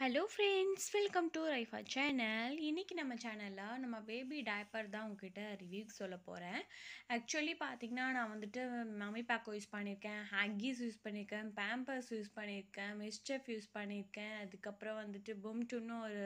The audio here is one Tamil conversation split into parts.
hello friends welcome to Raifa channel இன்றைக்கி நம்ம சேனலில் நம்ம பேபி டயப்பர் தான் உங்ககிட்ட ரிவ்யூ சொல்ல போகிறேன் ஆக்சுவலி பார்த்திங்கன்னா நான் வந்துட்டு மம்மி பேக்கோ யூஸ் பண்ணியிருக்கேன் ஹக்கீஸ் யூஸ் பண்ணியிருக்கேன் பேம்பர்ஸ் யூஸ் பண்ணியிருக்கேன் மிஸ்டெஃப் யூஸ் பண்ணியிருக்கேன் அதுக்கப்புறம் வந்துட்டு பும்டுன்னு ஒரு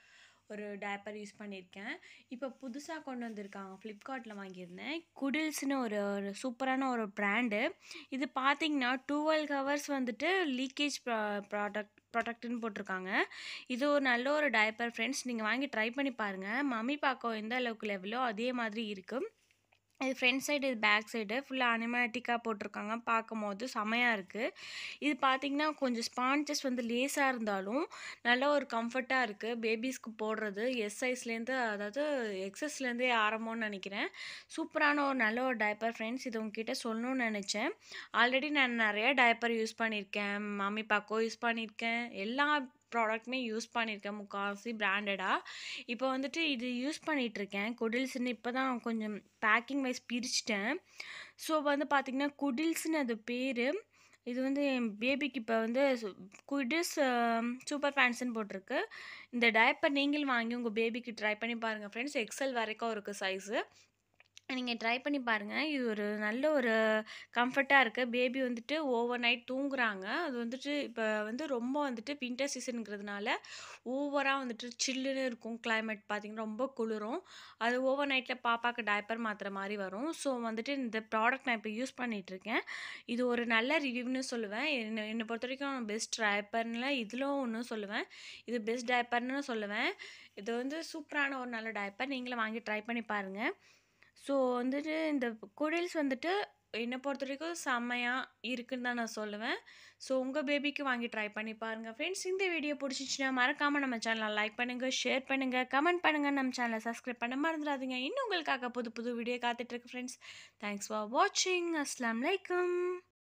ஒரு டயப்பர் யூஸ் பண்ணியிருக்கேன் இப்போ புதுசாக கொண்டு வந்திருக்காங்க ஃப்ளிப்கார்ட்டில் வாங்கியிருந்தேன் குடில்ஸ்னு ஒரு ஒரு சூப்பரான ஒரு ப்ராண்டு இது பார்த்தீங்கன்னா டுவெல் ஹவர்ஸ் வந்துட்டு லீக்கேஜ் ப்ராடக்ட் ப்ராடக்ட்னு போட்டிருக்காங்க இது ஒரு நல்ல ஒரு டயப்பர் ஃப்ரெண்ட்ஸ் நீங்கள் வாங்கி ட்ரை பண்ணி பாருங்கள் மம்மி பார்க்க எந்த அளவுக்கு லெவலோ அதே மாதிரி இருக்குது இது ஃப்ரண்ட் சைடு இது பேக் சைடு ஃபுல்லாக அனிமேட்டிக்காக போட்டிருக்காங்க பார்க்கும் போது செமையாக இருக்குது இது பார்த்திங்கன்னா கொஞ்சம் ஸ்பான்ச்சஸ் வந்து லேஸாக இருந்தாலும் நல்ல ஒரு கம்ஃபர்ட்டாக இருக்குது பேபிஸ்க்கு போடுறது எஸ் சைஸ்லேருந்து அதாவது எக்ஸஸ்லேருந்தே ஆரம்பம்னு நினைக்கிறேன் சூப்பரான ஒரு நல்ல ஒரு டயப்பர் ஃப்ரெண்ட்ஸ் இது உங்ககிட்ட சொல்லணும்னு நினச்சேன் ஆல்ரெடி நான் நிறைய டயப்பர் யூஸ் பண்ணியிருக்கேன் மம்மி பாக்கோ யூஸ் பண்ணியிருக்கேன் எல்லா ப்ராடக்ட்டுமே யூஸ் பண்ணியிருக்கேன் முக்கால்வாசி பிராண்டடாக இப்போ வந்துட்டு இது யூஸ் பண்ணிகிட்ருக்கேன் குடில்ஸ்னு இப்போ தான் கொஞ்சம் பேக்கிங் வைஸ் பிரிச்சிட்டேன் ஸோ வந்து பார்த்திங்கன்னா குடில்ஸ்னு அது பேர் இது வந்து என் பேபிக்கு இப்போ வந்து குடிஸ் சூப்பர் பேண்ட்ஸ்னு போட்டிருக்கு இந்த டயப்பர் நீங்களும் வாங்கி உங்கள் பேபிக்கு ட்ரை பண்ணி பாருங்கள் ஃப்ரெண்ட்ஸ் எக்ஸல் வரைக்கும் இருக்குது சைஸு நீங்கள் ட்ரை பண்ணி பாருங்கள் இது ஒரு நல்ல ஒரு கம்ஃபர்ட்டாக இருக்குது பேபி வந்துட்டு ஓவர் நைட் தூங்குறாங்க அது வந்துட்டு இப்போ வந்து ரொம்ப வந்துட்டு வின்டர் சீசனுங்கிறதுனால ஓவராக வந்துட்டு சில்லுன்னு இருக்கும் கிளைமேட் பார்த்திங்கன்னா ரொம்ப குளிரும் அது ஓவர் நைட்டில் பாப்பாவுக்கு டயப்பர் மாற்றுற மாதிரி வரும் ஸோ வந்துட்டு இந்த ப்ராடக்ட் நான் இப்போ யூஸ் பண்ணிகிட்ருக்கேன் இது ஒரு நல்ல ரிவ்யூன்னு சொல்லுவேன் என்னை என்னை பொறுத்த வரைக்கும் பெஸ்ட் டயப்பர்னில் இதில் ஒன்றும் சொல்லுவேன் இது பெஸ்ட் டயப்பர்னு சொல்லுவேன் இது வந்து சூப்பரான ஒரு நல்ல டயப்பர் நீங்களும் வாங்கி ட்ரை பண்ணி பாருங்கள் ஸோ வந்துட்டு இந்த குடில்ஸ் வந்துட்டு என்னை பொறுத்த வரைக்கும் செம்மையாக இருக்குன்னு தான் நான் சொல்லுவேன் ஸோ உங்கள் பேபிக்கு வாங்கி ட்ரை பண்ணி பாருங்கள் ஃப்ரெண்ட்ஸ் இந்த வீடியோ பிடிச்சிச்சின்னா மறக்காமல் நம்ம சேனலை லைக் பண்ணுங்கள் ஷேர் பண்ணுங்கள் கமெண்ட் பண்ணுங்கள் நம்ம சேனலை சப்ஸ்கிரைப் பண்ண மறந்துடாதீங்க இன்னும் உங்களுக்காக புது புது வீடியோ காத்துட்ருக்கு ஃப்ரெண்ட்ஸ் தேங்க்ஸ் ஃபார் வாட்சிங் அஸ்லாம் வலைக்கம்